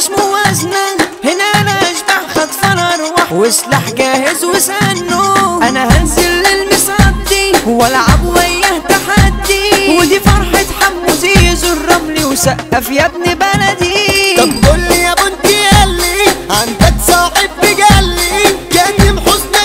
مش موازنة هنا انا اشبح خطفان اروح وسلاح جاهز وسنه انا هنزل للمصدي والعب وياه تحدي ودي فرحة حمو زيزو الرملي وسقف يا ابن بلدي طب قول لي يا بنتي ياللي عندك صاحب بجلي كاتم حزنك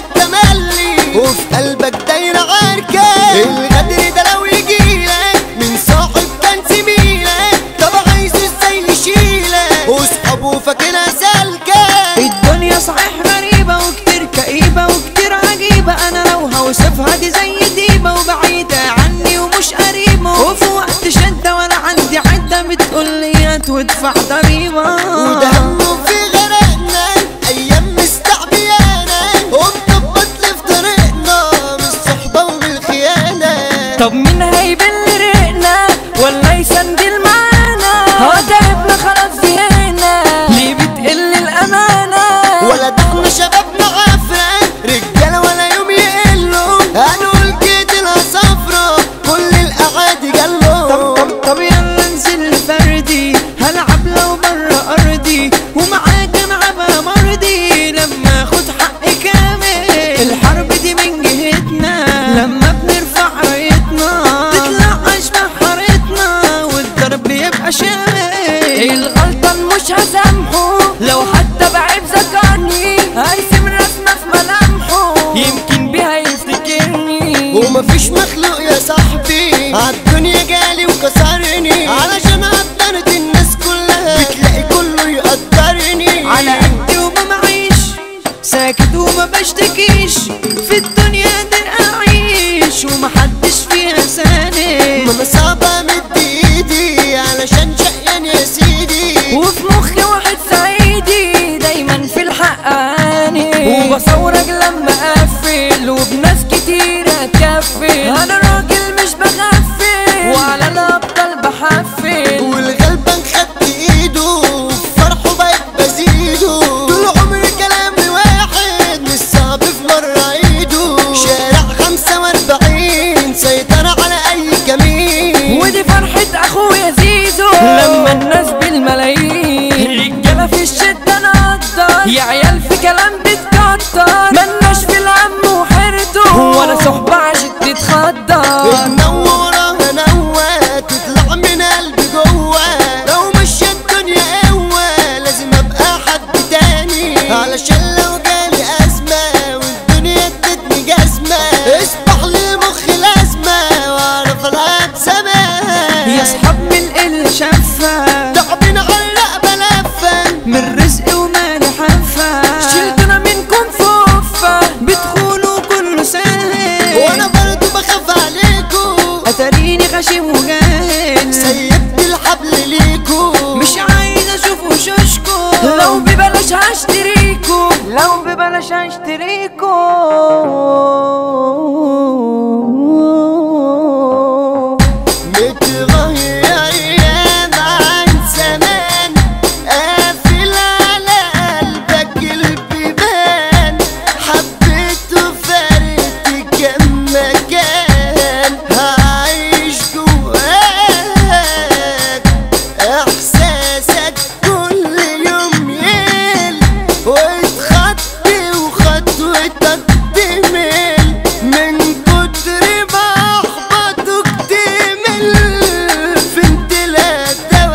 تملي وفي قلبك دايرة عركة الغدر ده لو يجيلك من صاحب كان زميلك طب عايزه ازاي يشيلك واصحابه فاكرها سالكة الدنيا صحيح غريبة وكتير كئيبة وكتير عجيبة أنا لو هوصفها دي زي ديبة وبعيدة عني ومش قريبة وفي وقت شدة وأنا عندي عدة بتقول لي وادفع ضريبة وده همه في غرقنا ايام مستعبيانا ومطبط لي في طريقنا من الصحبة ومن الخيانة طب مين هيبل رقنا ولا يسندل معانا هو تعبنا خلاص زهقنا ليه بتقل الأمانة ولا ده احنا شبابنا عفرة رجالة ولا يوم يقلوا هنقول كده صفرة كل الأعادي طب جالهم طب طب يلا انزل فردي هلعب لو برا ارضي ومعاك العبها مرضي لما اخد حقي كامل الحرب دي من جهتنا لما بنرفع رايتنا تطلع اشبه حارتنا والضرب يبقى شامل الغلطة مش هسامحه لو حتى بعيب ذكرني هيسم رسمة في ملامحه يمكن بيها يفتكرني ومفيش مخلوق يا صاحبي عالدنيا جالي وكسرني علشان قدرت الناس كلها بتلاقي كله يقدرني على قدي وما معيش ساكت وما بشتكيش في الدنيا دي اعيش ومحدش فيها ساند ما انا صعبة مد ايدي علشان شقيان يا سيدي وفي مخي واحد صعيدي دايما في الحقاني وبصورك لما اقفل وبناس كتير اتكفل انا راجل مش بغفل وعلى الابطال بحفل والغلبان خدت ايده فرحه بقت بزيده طول عمري كلامي واحد مش صعب في مرة ايده شارع خمسة واربعين سيطرة على اي كمين ودي فرحة اخويا زيزو لما الناس بالملايين رجالة في الشدة نقدر يا عيال في كلام بتكتر ملناش في الهم وحيرته ولا صحبة عشان تتخدر منورة هنوة تطلع من قلبي جوه لو مشي الدنيا قوة لازم ابقى حد تاني علشان لو جالي ازمة والدنيا ادتني جزمة اصبح لي مخي لازمة واعرف العب زمان يا صحاب من اللي شافها تعبين علق بلفة من رزق ومالي حافة شلتنا منكم فوفة بتخونوا كله سهل وانا برضو بخاف عليكو اتاريني غشيم وجاهل سيبت الحبل ليكو مش عايز اشوف وشوشكو لو ببلاش هشتريكو لو ببلاش هشتريكو متغير ايام عن زمان قافل على قلبك البيبان حبيته فارقت كم مكان هعيش جواك احساسك كل يوم يقل وتخطي وخطوتك تمل من كتر ما احبطك تمل فين تلاقي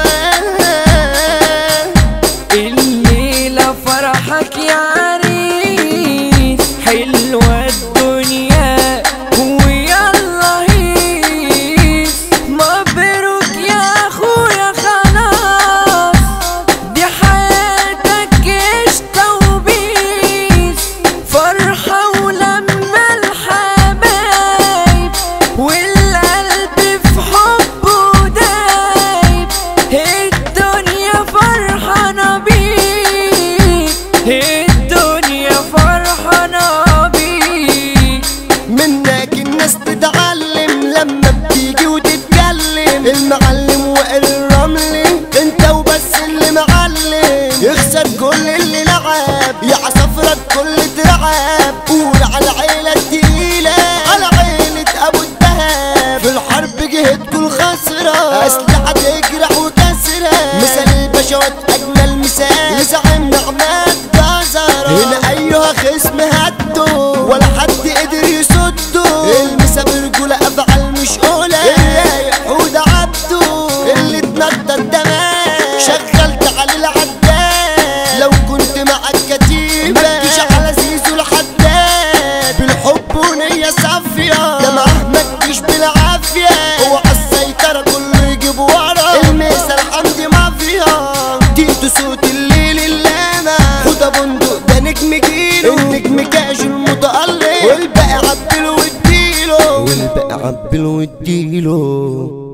دواء الليلة فرحك يا عريس حلوة الدنيا ويلا هيس مبروك يا اخويا خلاص دي حياتك قشطة وبيس فرحة ولما الحبايب والقلب في حبه دايب الدنيا فرحانة بيك الدنيا فرحانة بيك منك الناس تتعلم لما بتيجي وتتكلم المعلم وائل الرملي انت وبس اللي معلم يخسر كل اللي لعب يا عصفرك كل ترعب قول على العيلة التقيلة على عيلة ابو الدهب في الحرب جهتكوا الخسرة اسلحة تجرح وكسرة مثل البشوات اجمل هنا المثال لزعيم نعمات جزرة هنا ايها خصم هدوا ولا حد قدر يصدوا المسا برجولة افعال مش قولة الرايق حود عبده اللي اتنطط دماغ شغلت على العداد لو كنت مع الكتيبة ما تجيش على زيزو الحداد بالحب ونية صافية ده معاه ما تجيش بالعافية هو عالسيطرة كله يجيب ورا المثل حمدي مافيا تيتو صوت الليل اللامع خد بندق ده نجم جيله النجم كاش المتألق والباقي عبله واديله والباقي عبله واديله